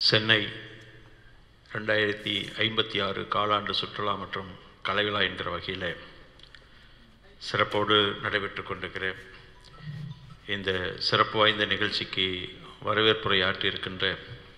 சென்னை ரெண்டாயிரத்தி ஐம்பத்தி ஆறு காலாண்டு சுற்றுலா மற்றும் கலைவிழா என்கிற வகையில் சிறப்போடு நடைபெற்று கொண்டிருக்கிற இந்த சிறப்பு வாய்ந்த நிகழ்ச்சிக்கு வரவேற்புரை ஆற்றியிருக்கின்ற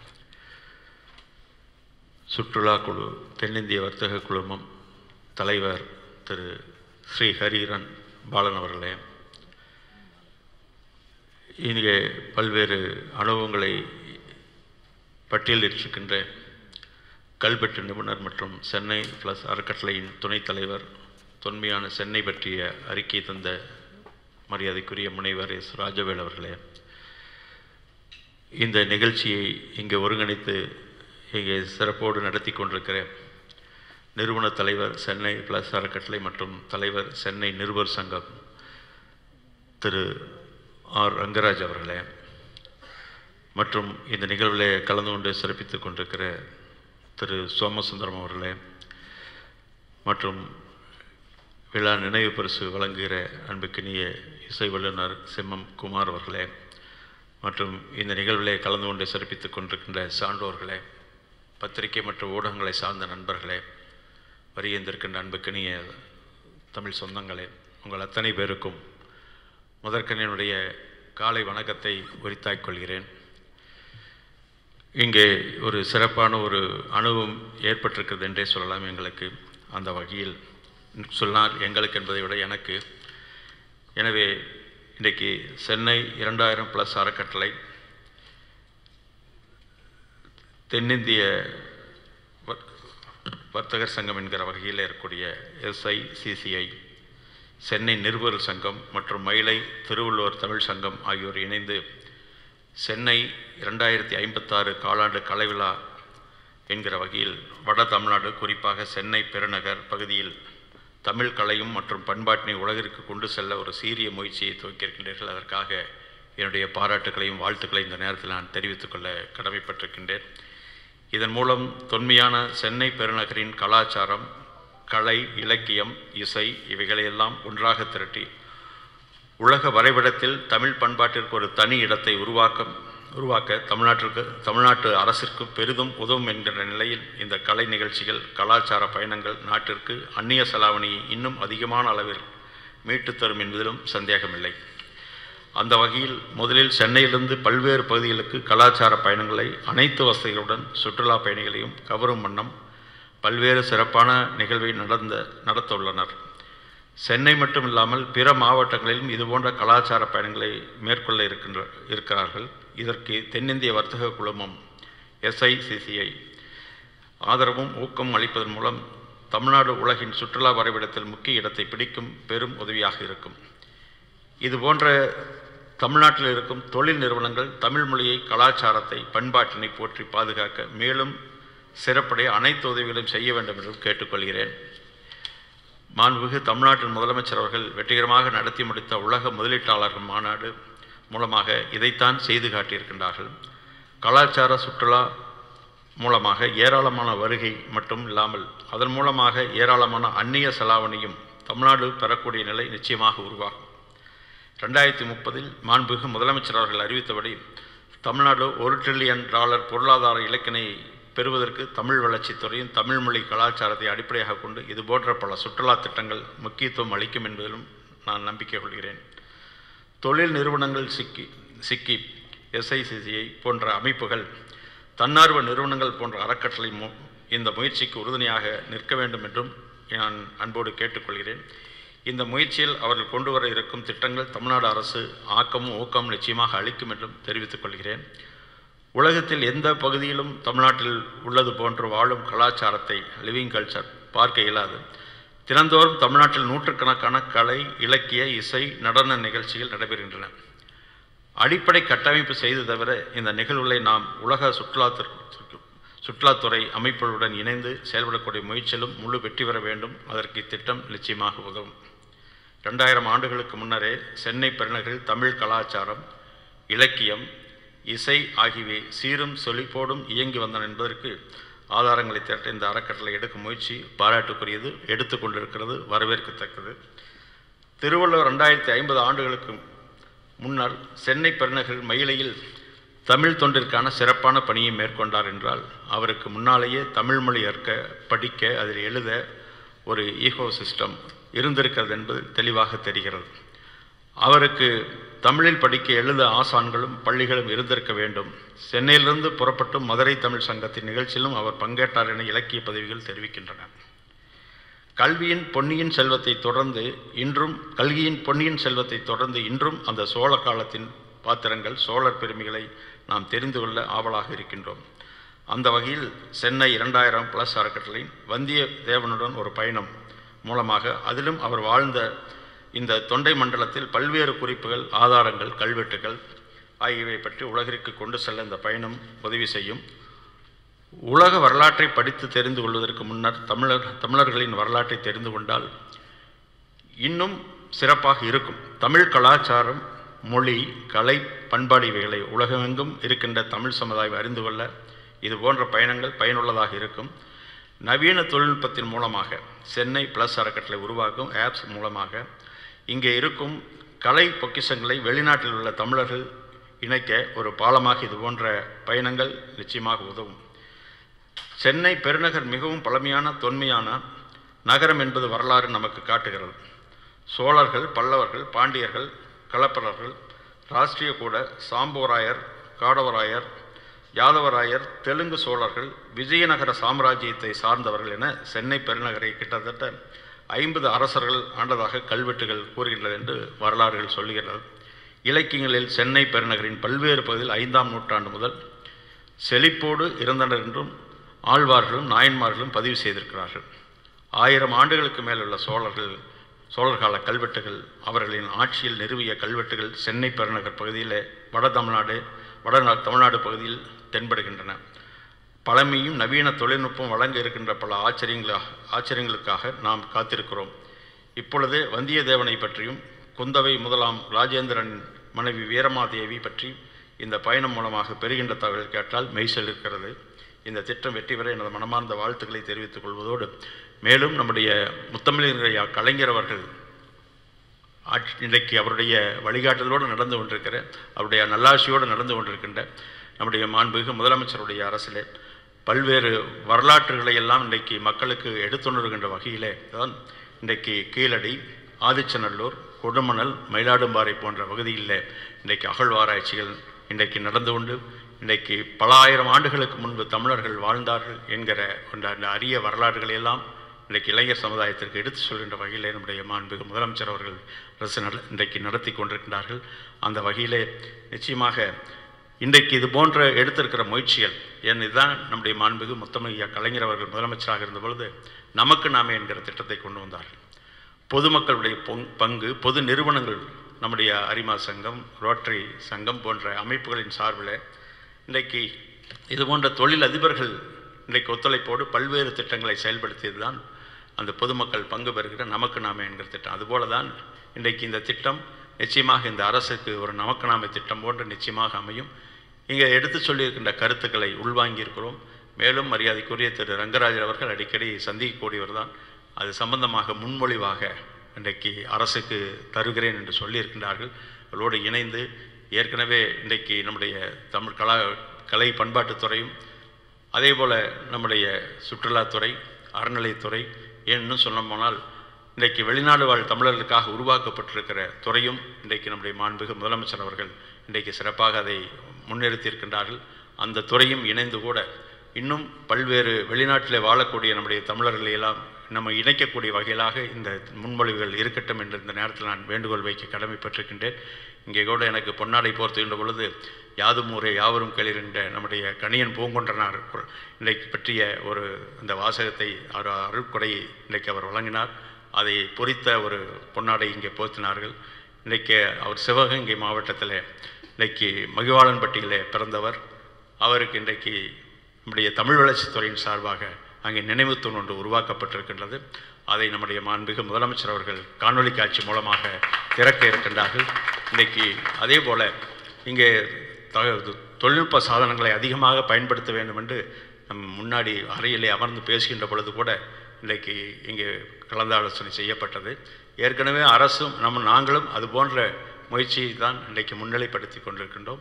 சுற்றுலா குழு தென்னிந்திய வர்த்தக குழுமம் தலைவர் திரு ஸ்ரீ ஹரிரன் பாலன் அவர்களே இங்கே பல்வேறு அனுபவங்களை பட்டியலிட்டிருக்கின்ற கல்வெட்டு நிபுணர் மற்றும் சென்னை ப்ளஸ் அறக்கட்டளையின் துணைத் தலைவர் தொன்மையான சென்னை பற்றிய அறிக்கை தந்த மரியாதைக்குரிய முனைவர் எஸ் ராஜவேல் அவர்களே இந்த நிகழ்ச்சியை இங்கே ஒருங்கிணைத்து இங்கே சிறப்போடு நடத்தி கொண்டிருக்கிற நிறுவன தலைவர் சென்னை ப்ளஸ் அறக்கட்டளை மற்றும் தலைவர் சென்னை நிருபர் சங்கம் திரு ஆர் ரங்கராஜ் அவர்களே மற்றும் இந்த நிகழ்வில் கலந்து கொண்டு சிறப்பித்துக் கொண்டிருக்கிற திரு சோமசுந்தரம் அவர்களே மற்றும் விழா நினைவு பரிசு வழங்குகிற அன்புக்கினிய இசை வல்லுநர் செம்மம் குமார் அவர்களே மற்றும் இந்த நிகழ்விலே கலந்து கொண்டு சிறப்பித்துக் கொண்டிருக்கின்ற சான்றோர்களே பத்திரிகை மற்றும் ஊடகங்களை சார்ந்த நண்பர்களே வருகின்றிருக்கின்ற அன்புக்கினிய தமிழ் சொந்தங்களே உங்கள் அத்தனை பேருக்கும் முதற்கனினுடைய காலை வணக்கத்தை உரித்தாய்க் கொள்கிறேன் இங்கே ஒரு சிறப்பான ஒரு அனுபவம் ஏற்பட்டிருக்கிறது என்றே சொல்லலாம் எங்களுக்கு அந்த வகையில் சொன்னால் எங்களுக்கு என்பதை விட எனக்கு எனவே இன்றைக்கு சென்னை இரண்டாயிரம் ப்ளஸ் அறக்கட்டளை தென்னிந்திய வர்- வர்த்தகர் சங்கம் என்கிற வகையில் இருக்கக்கூடிய எஸ்ஐ சிசிஐ சென்னை நிருபர் சங்கம் மற்றும் மயிலை திருவள்ளுவர் தமிழ் சங்கம் ஆகியோர் இணைந்து சென்னை இரண்டாயிரத்தி ஐம்பத்தாறு காலாண்டு கலைவிழா என்கிற வகையில் வட தமிழ்நாடு குறிப்பாக சென்னை பெருநகர் பகுதியில் தமிழ் கலையும் மற்றும் பண்பாட்டினை உலகிற்கு கொண்டு செல்ல ஒரு சீரிய முயற்சியை துவக்கியிருக்கின்றீர்கள் அதற்காக என்னுடைய பாராட்டுகளையும் வாழ்த்துக்களையும் இந்த நேரத்தில் நான் தெரிவித்துக் கொள்ள கடமைப்பட்டிருக்கின்றேன் இதன் மூலம் தொன்மையான சென்னை பெருநகரின் கலாச்சாரம் கலை இலக்கியம் இசை இவைகளையெல்லாம் ஒன்றாக திரட்டி உலக வரைபடத்தில் தமிழ் பண்பாட்டிற்கு ஒரு தனி இடத்தை உருவாக்க உருவாக்க தமிழ்நாட்டிற்கு தமிழ்நாட்டு அரசிற்கு பெரிதும் உதவும் என்கிற நிலையில் இந்த கலை நிகழ்ச்சிகள் கலாச்சார பயணங்கள் நாட்டிற்கு அந்நிய செலாவணியை இன்னும் அதிகமான அளவில் மீட்டுத் தரும் என்பதிலும் சந்தேகமில்லை அந்த வகையில் முதலில் சென்னையிலிருந்து பல்வேறு பகுதிகளுக்கு கலாச்சார பயணங்களை அனைத்து வசதிகளுடன் சுற்றுலா பயணிகளையும் கவரும் வண்ணம் பல்வேறு சிறப்பான நிகழ்வை நடந்த நடத்த உள்ளனர் சென்னை மட்டும் இல்லாமல் பிற மாவட்டங்களிலும் இதுபோன்ற கலாச்சார பயணங்களை மேற்கொள்ள இருக்கின்ற இருக்கிறார்கள் இதற்கு தென்னிந்திய வர்த்தக குழுமம் எஸ்ஐசிசிஐ ஆதரவும் ஊக்கம் அளிப்பதன் மூலம் தமிழ்நாடு உலகின் சுற்றுலா வரைபடத்தில் முக்கிய இடத்தை பிடிக்கும் பெரும் உதவியாக இருக்கும் இதுபோன்ற தமிழ்நாட்டில் இருக்கும் தொழில் நிறுவனங்கள் தமிழ் மொழியை கலாச்சாரத்தை பண்பாட்டினை போற்றி பாதுகாக்க மேலும் சிறப்புடைய அனைத்து உதவிகளையும் செய்ய வேண்டும் என்றும் கேட்டுக்கொள்கிறேன் மாண்புமிகு தமிழ்நாட்டின் முதலமைச்சர் அவர்கள் வெற்றிகரமாக நடத்தி முடித்த உலக முதலீட்டாளர்கள் மாநாடு மூலமாக இதைத்தான் செய்து காட்டியிருக்கின்றார்கள் கலாச்சார சுற்றுலா மூலமாக ஏராளமான வருகை மட்டும் இல்லாமல் அதன் மூலமாக ஏராளமான அந்நிய செலாவணியும் தமிழ்நாடு பெறக்கூடிய நிலை நிச்சயமாக உருவாகும் ரெண்டாயிரத்தி முப்பதில் மாண்புமிகு முதலமைச்சர் அவர்கள் அறிவித்தபடி தமிழ்நாடு ஒரு ட்ரில்லியன் டாலர் பொருளாதார இலக்கினை பெறுவதற்கு தமிழ் வளர்ச்சித்துறையும் தமிழ் மொழி கலாச்சாரத்தை அடிப்படையாக கொண்டு இதுபோன்ற பல சுற்றுலா திட்டங்கள் முக்கியத்துவம் அளிக்கும் என்பதிலும் நான் நம்பிக்கை கொள்கிறேன் தொழில் நிறுவனங்கள் சிக்கி சிக்கி எஸ்ஐசிசிஐ போன்ற அமைப்புகள் தன்னார்வ நிறுவனங்கள் போன்ற அறக்கட்டளை மு இந்த முயற்சிக்கு உறுதுணையாக நிற்க வேண்டும் என்றும் நான் அன்போடு கேட்டுக்கொள்கிறேன் இந்த முயற்சியில் அவர்கள் கொண்டு வர இருக்கும் திட்டங்கள் தமிழ்நாடு அரசு ஆக்கமும் ஊக்கமும் நிச்சயமாக அளிக்கும் என்றும் தெரிவித்துக் கொள்கிறேன் உலகத்தில் எந்த பகுதியிலும் தமிழ்நாட்டில் உள்ளது போன்று வாழும் கலாச்சாரத்தை லிவிங் கல்ச்சர் பார்க்க இயலாது தினந்தோறும் தமிழ்நாட்டில் நூற்றுக்கணக்கான கலை இலக்கிய இசை நடன நிகழ்ச்சிகள் நடைபெறுகின்றன அடிப்படை கட்டமைப்பு செய்து தவிர இந்த நிகழ்வுகளை நாம் உலக சுற்றுலாத்திற்கு சுற்றுலாத்துறை அமைப்புகளுடன் இணைந்து செயல்படக்கூடிய முயற்சியிலும் முழு வெற்றி பெற வேண்டும் அதற்கு இத்திட்டம் நிச்சயமாக உதவும் ரெண்டாயிரம் ஆண்டுகளுக்கு முன்னரே சென்னை பெருநகரில் தமிழ் கலாச்சாரம் இலக்கியம் இசை ஆகியவை சீரும் செழிப்போடும் இயங்கி வந்தன என்பதற்கு ஆதாரங்களை திரட்ட இந்த அறக்கட்டளை எடுக்கும் முயற்சி பாராட்டுக்குரியது எடுத்துக்கொண்டிருக்கிறது வரவேற்கத்தக்கது திருவள்ளுவர் ரெண்டாயிரத்தி ஐம்பது ஆண்டுகளுக்கு முன்னர் சென்னை பெருநகரில் மயிலையில் தமிழ் தொண்டிற்கான சிறப்பான பணியை மேற்கொண்டார் என்றால் அவருக்கு முன்னாலேயே தமிழ் மொழி கற்க படிக்க அதில் எழுத ஒரு ஈகோ சிஸ்டம் இருந்திருக்கிறது என்பது தெளிவாக தெரிகிறது அவருக்கு தமிழில் படிக்க எழுத ஆசான்களும் பள்ளிகளும் இருந்திருக்க வேண்டும் சென்னையிலிருந்து புறப்பட்டு மதுரை தமிழ் சங்கத்தின் நிகழ்ச்சியிலும் அவர் பங்கேற்றார் என இலக்கிய பதிவுகள் தெரிவிக்கின்றன கல்வியின் பொன்னியின் செல்வத்தை தொடர்ந்து இன்றும் கல்வியின் பொன்னியின் செல்வத்தை தொடர்ந்து இன்றும் அந்த சோழ காலத்தின் பாத்திரங்கள் சோழர் பெருமைகளை நாம் தெரிந்து கொள்ள ஆவலாக இருக்கின்றோம் அந்த வகையில் சென்னை இரண்டாயிரம் பிளஸ் அறக்கட்டளையின் வந்திய தேவனுடன் ஒரு பயணம் மூலமாக அதிலும் அவர் வாழ்ந்த இந்த தொண்டை மண்டலத்தில் பல்வேறு குறிப்புகள் ஆதாரங்கள் கல்வெட்டுகள் ஆகியவை பற்றி உலகிற்கு கொண்டு செல்ல இந்த பயணம் உதவி செய்யும் உலக வரலாற்றை படித்து தெரிந்து கொள்வதற்கு முன்னர் தமிழர் தமிழர்களின் வரலாற்றை தெரிந்து கொண்டால் இன்னும் சிறப்பாக இருக்கும் தமிழ் கலாச்சாரம் மொழி கலை பண்பாடு இவைகளை உலகமெங்கும் இருக்கின்ற தமிழ் சமுதாயம் அறிந்து கொள்ள இது போன்ற பயணங்கள் பயனுள்ளதாக இருக்கும் நவீன தொழில்நுட்பத்தின் மூலமாக சென்னை ப்ளஸ் அறக்கட்டளை உருவாக்கும் ஆப்ஸ் மூலமாக இங்கே இருக்கும் கலை பொக்கிஷங்களை வெளிநாட்டில் உள்ள தமிழர்கள் இணைக்க ஒரு பாலமாக இது போன்ற பயணங்கள் நிச்சயமாக உதவும் சென்னை பெருநகர் மிகவும் பழமையான தொன்மையான நகரம் என்பது வரலாறு நமக்கு காட்டுகிறது சோழர்கள் பல்லவர்கள் பாண்டியர்கள் களப்பரர்கள் ராஷ்டிரிய கூட சாம்பவராயர் காடவராயர் யாதவராயர் தெலுங்கு சோழர்கள் விஜயநகர சாம்ராஜ்யத்தை சார்ந்தவர்கள் என சென்னை பெருநகரை கிட்டத்தட்ட ஐம்பது அரசர்கள் ஆண்டதாக கல்வெட்டுகள் கூறுகின்றது என்று வரலாறுகள் சொல்லுகிறது இலக்கியங்களில் சென்னை பெருநகரின் பல்வேறு பகுதியில் ஐந்தாம் நூற்றாண்டு முதல் செழிப்போடு இருந்தனர் என்றும் ஆழ்வார்களும் நாயன்மார்களும் பதிவு செய்திருக்கிறார்கள் ஆயிரம் ஆண்டுகளுக்கு மேலுள்ள சோழர்கள் சோழர் கால கல்வெட்டுகள் அவர்களின் ஆட்சியில் நிறுவிய கல்வெட்டுகள் சென்னை பெருநகர் பகுதியில் வட தமிழ்நாடு வட நா- தமிழ்நாடு பகுதியில் தென்படுகின்றன பழமையும் நவீன தொழில்நுட்பம் வழங்க இருக்கின்ற பல ஆச்சரியங்களா ஆச்சரியங்களுக்காக நாம் காத்திருக்கிறோம் இப்பொழுது வந்தியத்தேவனை பற்றியும் குந்தவை முதலாம் ராஜேந்திரன் மனைவி வீரமாதேவி பற்றி இந்த பயணம் மூலமாக பெறுகின்ற தகவல் கேட்டால் மெய்சல் இருக்கிறது இந்த திட்டம் வெற்றி பெற எனது மனமார்ந்த வாழ்த்துக்களை தெரிவித்துக் கொள்வதோடு மேலும் நம்முடைய முத்தமிழறிஞர் கலைஞர் அவர்கள் ஆட்சி இன்றைக்கு அவருடைய வழிகாட்டுதலோடு நடந்து கொண்டிருக்கிற அவருடைய நல்லாட்சியோடு நடந்து கொண்டிருக்கின்ற நம்முடைய மாண்புமிகு முதலமைச்சருடைய அரசிலே பல்வேறு வரலாற்றுகளை எல்லாம் இன்றைக்கு மக்களுக்கு எடுத்துணர்கின்ற வகையிலே தான் இன்றைக்கு கீழடி ஆதிச்சநல்லூர் கொடுமணல் மயிலாடும்பாறை போன்ற பகுதிகளில் இன்றைக்கு அகழ்வாராய்ச்சிகள் இன்றைக்கு நடந்து கொண்டு இன்றைக்கு பல ஆயிரம் ஆண்டுகளுக்கு முன்பு தமிழர்கள் வாழ்ந்தார்கள் என்கிற அந்த அந்த அரிய வரலாறுகளை எல்லாம் இன்றைக்கு இளைஞர் சமுதாயத்திற்கு எடுத்து சொல்கின்ற வகையிலே நம்முடைய மாண்புமிகு முதலமைச்சர் அவர்கள் அரசு நட இன்றைக்கு நடத்தி கொண்டிருக்கின்றார்கள் அந்த வகையிலே நிச்சயமாக இன்றைக்கு இது போன்ற எடுத்திருக்கிற முயற்சிகள் ஏன் இதுதான் நம்முடைய மாண்புமிகு முத்தமையா கலைஞர் அவர்கள் முதலமைச்சராக இருந்த பொழுது நமக்கு நாமே என்கிற திட்டத்தை கொண்டு வந்தார்கள் பொதுமக்களுடைய பொங்- பங்கு பொது நிறுவனங்கள் நம்முடைய அரிமா சங்கம் ரோட்டரி சங்கம் போன்ற அமைப்புகளின் சார்பில் இன்றைக்கு இது போன்ற தொழில் அதிபர்கள் இன்றைக்கு ஒத்துழைப்போடு பல்வேறு திட்டங்களை செயல்படுத்தியது தான் அந்த பொதுமக்கள் பங்கு பெறுகிற நமக்கு நாமே என்கிற திட்டம் அதுபோல தான் இன்றைக்கு இந்த திட்டம் நிச்சயமாக இந்த அரசுக்கு ஒரு நமக்கு நாமே திட்டம் போன்று நிச்சயமாக அமையும் இங்கே எடுத்து சொல்லியிருக்கின்ற கருத்துக்களை உள்வாங்கியிருக்கிறோம் மேலும் மரியாதைக்குரிய திரு ரங்கராஜர் அவர்கள் அடிக்கடி சந்திக்கக்கூடியவர் தான் அது சம்பந்தமாக முன்மொழிவாக இன்றைக்கு அரசுக்கு தருகிறேன் என்று சொல்லியிருக்கின்றார்கள் அவர்களோடு இணைந்து ஏற்கனவே இன்றைக்கு நம்முடைய தமிழ் கலா கலை பண்பாட்டுத்துறையும் அதே போல் நம்முடைய சுற்றுலாத்துறை அறநிலையத்துறை ஏன் இன்னும் சொல்ல போனால் இன்றைக்கு வெளிநாடு வாழ் தமிழர்களுக்காக உருவாக்கப்பட்டிருக்கிற துறையும் இன்றைக்கு நம்முடைய மாண்புமிகு முதலமைச்சர் அவர்கள் இன்றைக்கு சிறப்பாக அதை முன்னிறுத்தியிருக்கின்றார்கள் அந்த துறையும் இணைந்து கூட இன்னும் பல்வேறு வெளிநாட்டிலே வாழக்கூடிய நம்முடைய தமிழர்களை எல்லாம் நம்ம இணைக்கக்கூடிய வகையிலாக இந்த முன்மொழிவுகள் இருக்கட்டும் என்று இந்த நேரத்தில் நான் வேண்டுகோள் வைக்க கடமைப்பட்டிருக்கின்றேன் இங்கே கூட எனக்கு பொன்னாடை போர்த்துகின்ற பொழுது யாதும் ஊரே யாவரும் கேளிருந்த நம்முடைய கணியன் பூங்கொன்றனார் குர- இன்றைக்கு பற்றிய ஒரு இந்த வாசகத்தை அவர் அருட்கொடையை இன்றைக்கு அவர் வழங்கினார் அதை பொறித்த ஒரு பொன்னாடை இங்கே போர்த்தினார்கள் இன்றைக்கு அவர் சிவகங்கை மாவட்டத்தில் இன்றைக்கு மகிவாளன்பட்டியிலே பிறந்தவர் அவருக்கு இன்றைக்கு நம்முடைய தமிழ் வளர்ச்சித்துறையின் சார்பாக அங்கே நினைவு தூண் ஒன்று உருவாக்கப்பட்டிருக்கின்றது அதை நம்முடைய மாண்புமிகு முதலமைச்சர் அவர்கள் காணொளி காட்சி மூலமாக திறக்க இருக்கின்றார்கள் இன்றைக்கு அதே போல் இங்கே த- தொழில்நுட்ப சாதனங்களை அதிகமாக பயன்படுத்த வேண்டும் என்று நம் முன்னாடி அறையிலே அமர்ந்து பேசுகின்ற பொழுது கூட இன்றைக்கு இங்கே கலந்தாலோசனை செய்யப்பட்டது ஏற்கனவே அரசும் நம்ம நாங்களும் அது போன்ற முயற்சியை தான் இன்றைக்கு முன்னிலைப்படுத்தி கொண்டிருக்கின்றோம்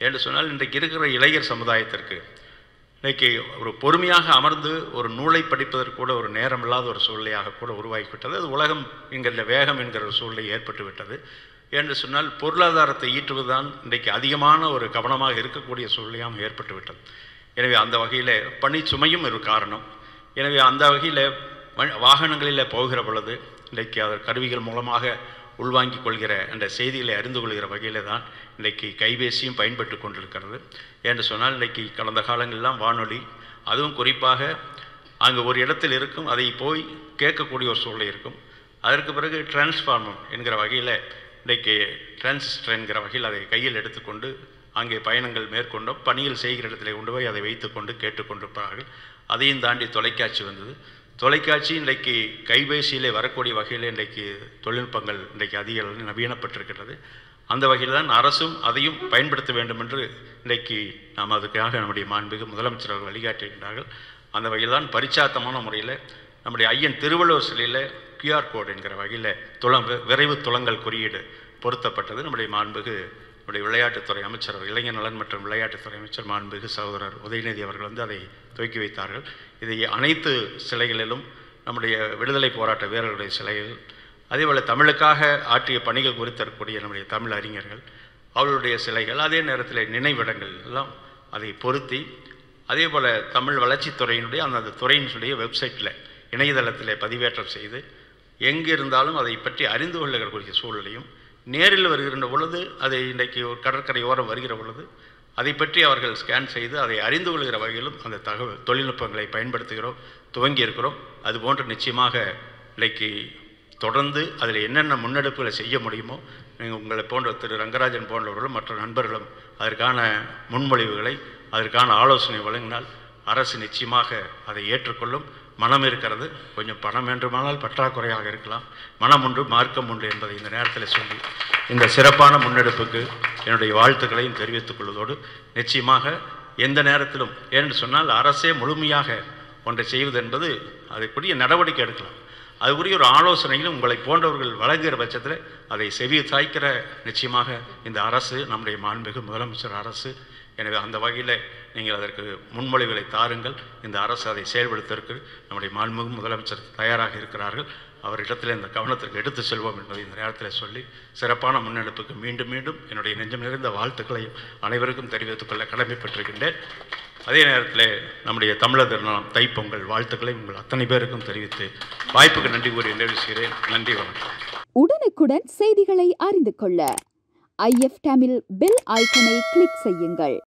என்று சொன்னால் இன்றைக்கு இருக்கிற இளைஞர் சமுதாயத்திற்கு இன்றைக்கி ஒரு பொறுமையாக அமர்ந்து ஒரு நூலை படிப்பதற்கு கூட ஒரு நேரம் இல்லாத ஒரு சூழ்நிலையாக கூட உருவாகிவிட்டது அது உலகம் என்கிற வேகம் என்கிற ஒரு சூழ்நிலை ஏற்பட்டு விட்டது என்று சொன்னால் பொருளாதாரத்தை ஈற்றுவதுதான் இன்றைக்கு அதிகமான ஒரு கவனமாக இருக்கக்கூடிய சூழ்நிலையாக ஏற்பட்டு விட்டது எனவே அந்த வகையில் பணிச்சுமையும் ஒரு காரணம் எனவே அந்த வகையில் வாகனங்களில் போகிற பொழுது இன்றைக்கு அதர் கருவிகள் மூலமாக உள்வாங்கிக் கொள்கிற அந்த செய்திகளை அறிந்து கொள்கிற வகையில் தான் இன்றைக்கி கைபேசியும் பயன்பட்டு கொண்டிருக்கிறது என்று சொன்னால் இன்றைக்கி கடந்த காலங்களெல்லாம் வானொலி அதுவும் குறிப்பாக அங்கே ஒரு இடத்தில் இருக்கும் அதை போய் கேட்கக்கூடிய ஒரு சூழ்நிலை இருக்கும் அதற்கு பிறகு டிரான்ஸ்ஃபார்மர் என்கிற வகையில் இன்றைக்கு டிரான்சிஸ்டர் என்கிற வகையில் அதை கையில் எடுத்துக்கொண்டு அங்கே பயணங்கள் மேற்கொண்டோம் பணியில் செய்கிற இடத்துல கொண்டு போய் அதை வைத்துக்கொண்டு கேட்டுக்கொண்டிருப்பார்கள் அதையும் தாண்டி தொலைக்காட்சி வந்தது தொலைக்காட்சி இன்றைக்கு கைபேசியிலே வரக்கூடிய வகையில் இன்றைக்கு தொழில்நுட்பங்கள் இன்றைக்கு அதிக அளவில் நவீனப்பட்டிருக்கிறது அந்த வகையில் தான் அரசும் அதையும் பயன்படுத்த வேண்டும் என்று இன்றைக்கு நாம் அதுக்காக நம்முடைய மாண்புமிகு முதலமைச்சர் அவர்கள் வழிகாட்டுகின்றார்கள் அந்த வகையில் தான் பரிச்சாத்தமான முறையில் நம்முடைய ஐயன் திருவள்ளுவர் சிலையில் கியூஆர் கோடு என்கிற வகையில் துளம் விரைவு துளங்கள் குறியீடு பொருத்தப்பட்டது நம்முடைய மாண்புகு நம்முடைய விளையாட்டுத்துறை அமைச்சர் இளைஞர் நலன் மற்றும் விளையாட்டுத்துறை அமைச்சர் மாண்புகு சகோதரர் உதயநிதி அவர்கள் வந்து அதை துவக்கி வைத்தார்கள் இதை அனைத்து சிலைகளிலும் நம்முடைய விடுதலை போராட்ட வீரர்களுடைய சிலைகள் அதேபோல் தமிழுக்காக ஆற்றிய பணிகள் குறித்திருக்கக்கூடிய நம்முடைய தமிழ் அறிஞர்கள் அவர்களுடைய சிலைகள் அதே நேரத்தில் நினைவிடங்கள் எல்லாம் அதை பொருத்தி அதே போல் தமிழ் வளர்ச்சித்துறையினுடைய அந்த துறையினுடைய வெப்சைட்டில் இணையதளத்தில் பதிவேற்றம் செய்து எங்கே இருந்தாலும் அதை பற்றி அறிந்து கொள்ளக்கூடிய சூழ்நிலையும் நேரில் வருகின்ற பொழுது அதை இன்றைக்கு ஒரு கடற்கரை ஓரம் வருகிற பொழுது அதை பற்றி அவர்கள் ஸ்கேன் செய்து அதை அறிந்து கொள்கிற வகையிலும் அந்த தகவல் தொழில்நுட்பங்களை பயன்படுத்துகிறோம் துவங்கி இருக்கிறோம் அதுபோன்று நிச்சயமாக இன்றைக்கு தொடர்ந்து அதில் என்னென்ன முன்னெடுப்புகளை செய்ய முடியுமோ நீங்கள் உங்களை போன்ற திரு ரங்கராஜன் போன்றவர்களும் மற்ற நண்பர்களும் அதற்கான முன்மொழிவுகளை அதற்கான ஆலோசனை வழங்கினால் அரசு நிச்சயமாக அதை ஏற்றுக்கொள்ளும் மனம் இருக்கிறது கொஞ்சம் பணம் வேண்டுமானால் பற்றாக்குறையாக இருக்கலாம் மனம் உண்டு மார்க்கம் உண்டு என்பதை இந்த நேரத்தில் சொல்லி இந்த சிறப்பான முன்னெடுப்புக்கு என்னுடைய வாழ்த்துக்களையும் தெரிவித்துக் கொள்வதோடு நிச்சயமாக எந்த நேரத்திலும் ஏன்னு சொன்னால் அரசே முழுமையாக ஒன்றை செய்வது என்பது அதுக்குரிய நடவடிக்கை எடுக்கலாம் அதுக்குரிய ஒரு ஆலோசனைகளும் உங்களை போன்றவர்கள் வழங்குகிற பட்சத்தில் அதை செவி சாய்க்கிற நிச்சயமாக இந்த அரசு நம்முடைய மாண்புமிகு முதலமைச்சர் அரசு எனவே அந்த வகையில் நீங்கள் அதற்கு முன்மொழிவுகளை தாருங்கள் இந்த அரசு அதை செயல்படுத்துவதற்கு நம்முடைய மாண்புமிகு முதலமைச்சர் தயாராக இருக்கிறார்கள் அவரிடத்தில் இந்த கவனத்திற்கு எடுத்து செல்வோம் என்பதை இந்த நேரத்தில் சொல்லி சிறப்பான முன்னெடுப்புக்கு மீண்டும் மீண்டும் என்னுடைய நெஞ்சம் நிறைந்த வாழ்த்துக்களையும் அனைவருக்கும் தெரிவித்துக் கொள்ள கடமைப்பட்டிருக்கின்றேன் அதே நேரத்தில் நம்முடைய தமிழர் திருநாள் தைப்பொங்கல் வாழ்த்துக்களை உங்கள் அத்தனை பேருக்கும் தெரிவித்து வாய்ப்புக்கு நன்றி கூறி நிறைவு செய்கிறேன் நன்றி வணக்கம் உடனுக்குடன் செய்திகளை அறிந்து கொள்ள ஐஎஃப் தமிழ் பெல் ஐக்கனை கிளிக் செய்யுங்கள்